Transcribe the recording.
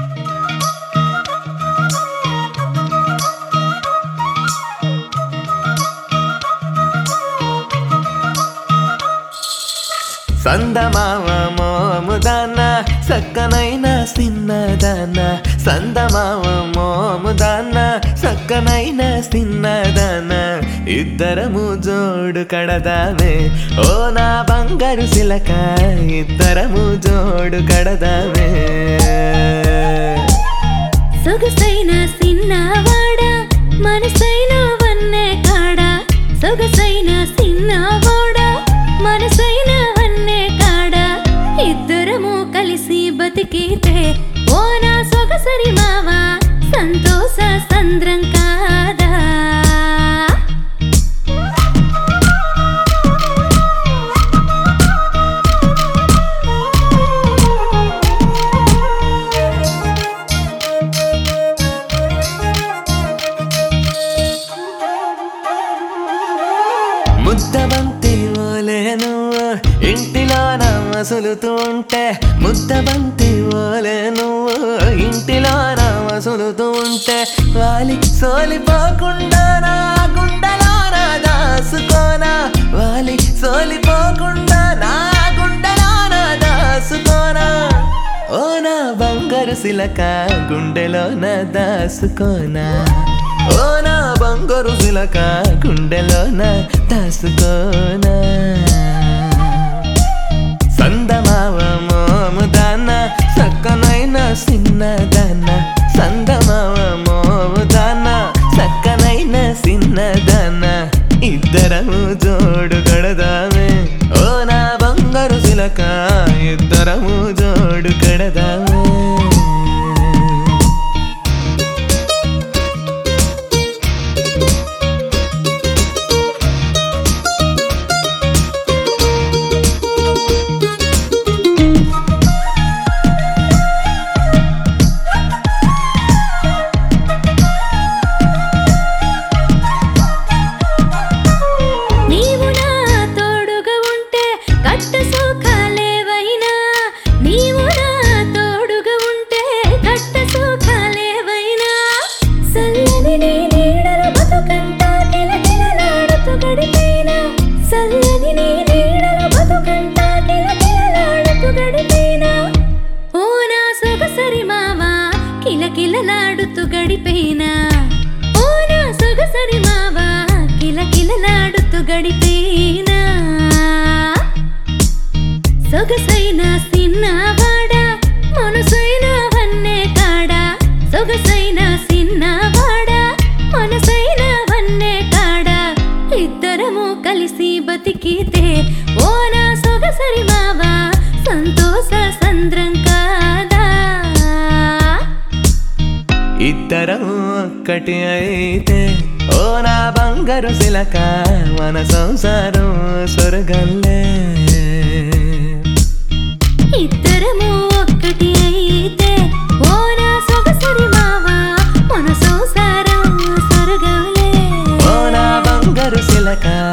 సందమామ మోముదాన సక్కనైన సిన్నదాన సందమామ మోముదాన సక్కనైన సిన్నదాన ఇద్దరము జోడు కడదామే ఓ నా బంగారు సిలక ఇద్దరము జోడు కడదామే సొగసైన సిన్నవాడ మనసైన వన్నే కాడ సొగసైన సిన్నవాడ మనసైన వన్నే కాడ ఇద్దరము కలిసి బతికితే ఓ నా సొగసరి మావా సంతోష సంద్రం కాదా ముద్దబంతి ఓలే నువ్వు ఇంటిలోన మసులుతూ ఉంటే ముద్దబంతి ఓలే నువ్వు ఇంటిలోన మసులుతూ ఉంటే వాలి సోలిపోకుండా నా గుండెలోన దాసుకోనా వాలి సోలిపోకుండా నా గుండెలోన దాసుకోనా ఓ నా బంగారు సిలక గుండెలోన దాసుకోనా ఓ నా బంగారు సిలక గుండెలోన దాసుకోనా సందమావ మోముదాన సక్కనైన సిన్నదాన సందమావ మోముదాన సక్కనైన సిన్నదాన ఇద్దరము జోడు కడదామే ఓ నా బంగారు సిలక ఇద్దరము జోడు కడదామే నీవు నా తోడుగా ఉంటే కట్ట సుఖాలేవైనా నీవు నా తోడుగా ఉంటే కట్ట సుఖాలేవైనా సల్లని నీ నీడల బతుకంతా కిలకిలలాడుతూ గడిపేనా సల్లని నీ నీడల బతుకంతా కిలకిలలాడుతూ గడిపేనా ఓ నా సొగసరి మావా కిలకిలలాడుతూ గడిపేనా ఓ నా సొగసరి మావా కిలకిలలాడుతూ గడిపేనా సొగసైన సిన్నవాడ మనసైన వన్నే కాడ సొగసైన సిన్నవాడ మనసైన వన్నే కాడ ఇద్దరము కలిసి బతికితే ఓ నా సొగసరి మావా సంతోష సంద్రం కాదా ఇద్దరం ఒక్కటి అయితే ఓ నా బంగారు సిలక మన సంసారం స్వర్గంలే ఇద్దరము ఒక్కటి అయితే ఓ నా సొగసరి మావా మన సంసారం స్వర్గంలే ఓ నా బంగారు సిలక